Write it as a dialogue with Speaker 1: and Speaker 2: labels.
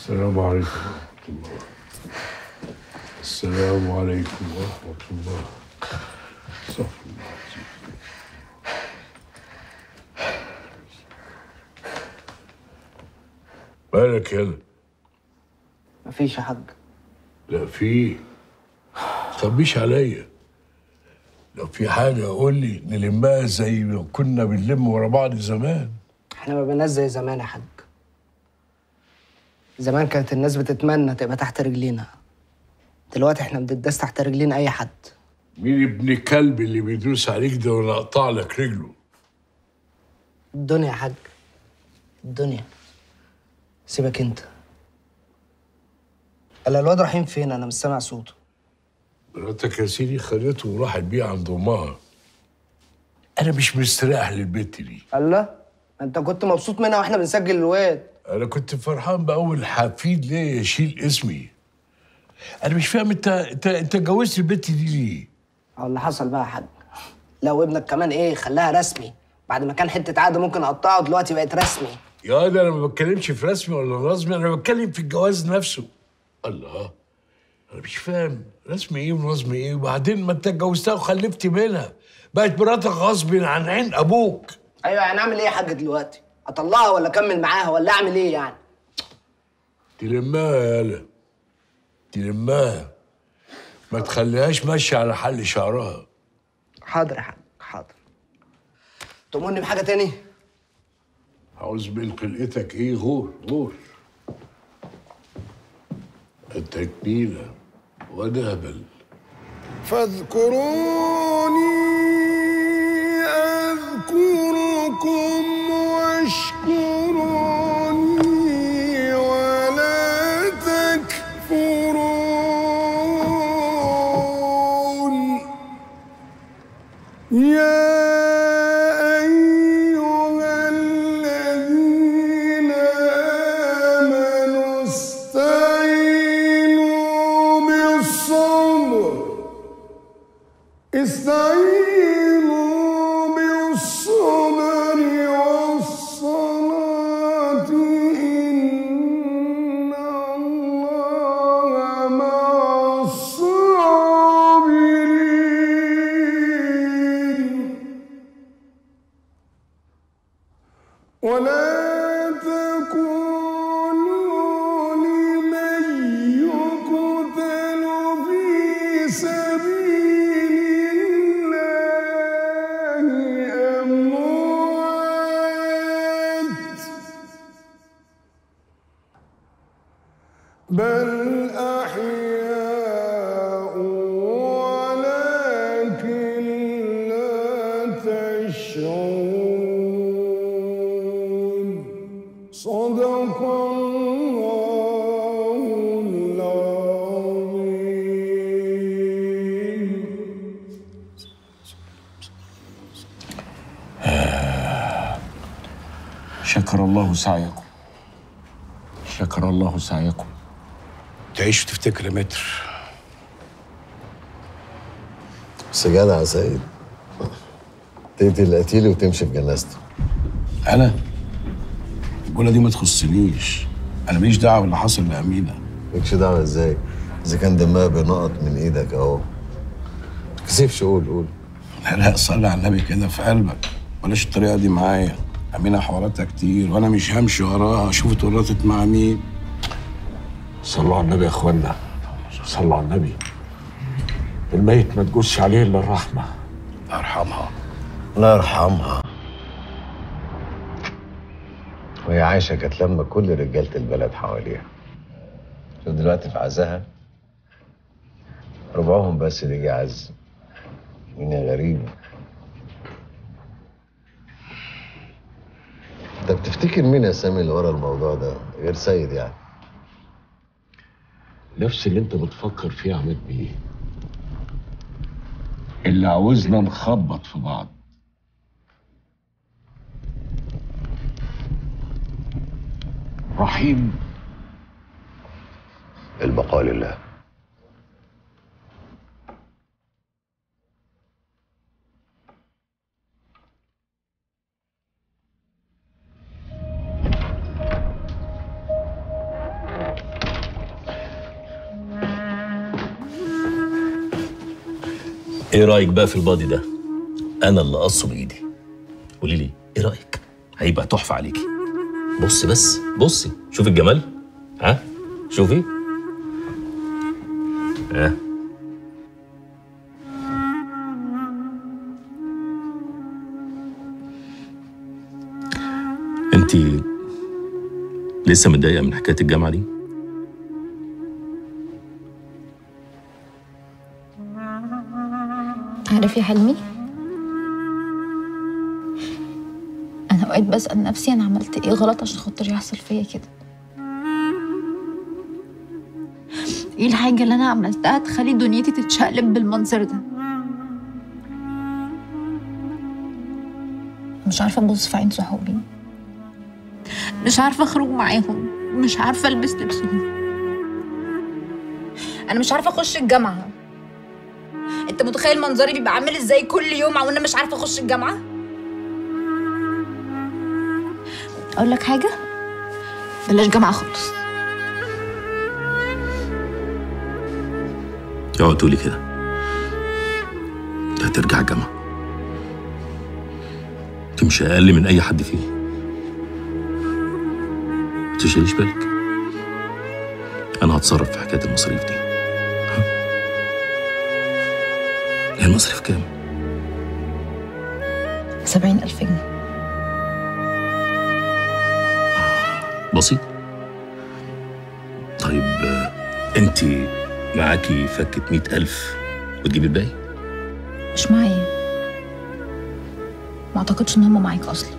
Speaker 1: السلام عليكم ورحمة الله السلام عليكم ورحمة الله استغفر الله العظيم. مالك يلا
Speaker 2: مفيش يا حاج
Speaker 1: لا في تخبيش عليا لو في حاجة قول لي نلمها زي ما كنا بنلم ورا بعض زمان
Speaker 2: احنا ما بقيناش زي زمان يا حاج زمان كانت الناس بتتمنى تبقى تحت رجلينا دلوقتي احنا بنداس تحت رجلين اي حد
Speaker 1: مين ابن الكلب اللي بيدوس عليك ده ولا اقطع لك رجله
Speaker 2: الدنيا يا حاج الدنيا سيبك انت الا الواد رحيم فين انا مش سامع صوته
Speaker 1: مراتك يا سيدي خدته وراحت بيه عند امها انا مش مستريح للبت دي
Speaker 2: الله انت كنت مبسوط منها واحنا بنسجل الواد
Speaker 1: انا كنت فرحان باول حفيد ليه يشيل اسمي انا مش فاهم انت انت انت اتجوزت البت دي ليه
Speaker 2: او اللي حصل بقى يا حاج لو ابنك كمان ايه خلاها رسمي بعد ما كان حته عاده ممكن اقطعه دلوقتي بقت رسمي
Speaker 1: يا ده انا ما بتكلمش في رسمي ولا رسمي انا بتكلم في الجواز نفسه الله انا مش فاهم رسمي ايه ورسمي ايه وبعدين ما انت اتجوزتها وخلفت منها بقت مراتك غصب عن عين ابوك
Speaker 2: ايوه يعني اعمل ايه يا حاج دلوقتي اطلقها ولا اكمل معاها ولا اعمل ايه يعني
Speaker 1: تلمها يا يالا تلمها ما تخليهاش ماشية على حل شعرها
Speaker 2: حاضر يا حاج حاضر تؤمرني بحاجه تاني
Speaker 1: عاوز من قلقتك ايه غور غور انت كبيرة وانا هبل
Speaker 3: فاذكروني أذكركم واشكروني ولا تكفرون يا أيها الذين آمنوا استعينوا بالصبر استعينوا بالصبر والصلاة إن الله مع الصابرين ولا تكونوا لمن يقتل في سبيل الله أموات بل أحياء ولكن لا تشعرون صدق الله العظيم
Speaker 4: شكر الله سعيكم شكر الله سعيكم
Speaker 1: تعيش وتفتكر يا متر
Speaker 5: بس جدع يا سيد تقتل القتيل وتمشي في جنازته
Speaker 4: انا الجوله دي ما تخصنيش انا ماليش دعوه باللي حصل لامينه
Speaker 5: مالكش دعوه ازاي اذا كان دمها بينقط من ايدك اهو تكسفش قول قول
Speaker 4: لا لا صلي على النبي كده في قلبك بلاش الطريقه دي معايا امينه حواراتها كتير وانا مش همشي وراها اشوف اتورطت مع مين
Speaker 6: صلوا على النبي يا اخوانا صلوا على النبي الميت ما تجوزش عليه الا الرحمه
Speaker 4: ارحمها
Speaker 5: الله يرحمها وهي عايشه كانت لما كل رجاله البلد حواليها شوف دلوقتي في عزها ربعهم بس اللي جه عز مين يا غريب انت بتفتكر مين يا سامي اللي ورا الموضوع ده غير سيد يعني
Speaker 6: نفس اللي انت بتفكر فيه يا عماد بيه اللي عاوزنا نخبط في بعض رحيم
Speaker 5: البقاء لله
Speaker 7: ايه رايك بقى في البادي ده انا اللي قصه بايدي قولي لي ايه رايك هيبقى تحفه عليكي بصي بس بصي شوفي الجمال ها شوفي ها انت لسه متضايقه من حكايه الجامعه دي
Speaker 8: عارف يا حلمي انا اوقات بسال نفسي انا عملت ايه غلط عشان خاطر يحصل فيا كده ايه الحاجه اللي انا عملتها تخلي دنيتي تتشقلب بالمنظر ده مش عارفه ابص في عين صحابي مش عارفه اخرج معاهم مش عارفه البس لبسهم انا مش عارفه اخش الجامعه انت متخيل منظري بيبقى عامل ازاي كل يوم وانا مش عارفه اخش الجامعه اقول لك حاجه بلاش جامعه خالص
Speaker 7: اوعي تقولي كده انت هترجع الجامعه انت مش اقل من اي حد فيه ما تشغليش بالك انا هتصرف في حكايه المصاريف دي ها؟ هي المصاريف كام
Speaker 8: سبعين ألف جنيه
Speaker 7: بسيط طيب آه، انت معاكي فكة مئة ألف وتجيبي الباقي
Speaker 8: مش معايا ما اعتقدش ان هم معاك اصلا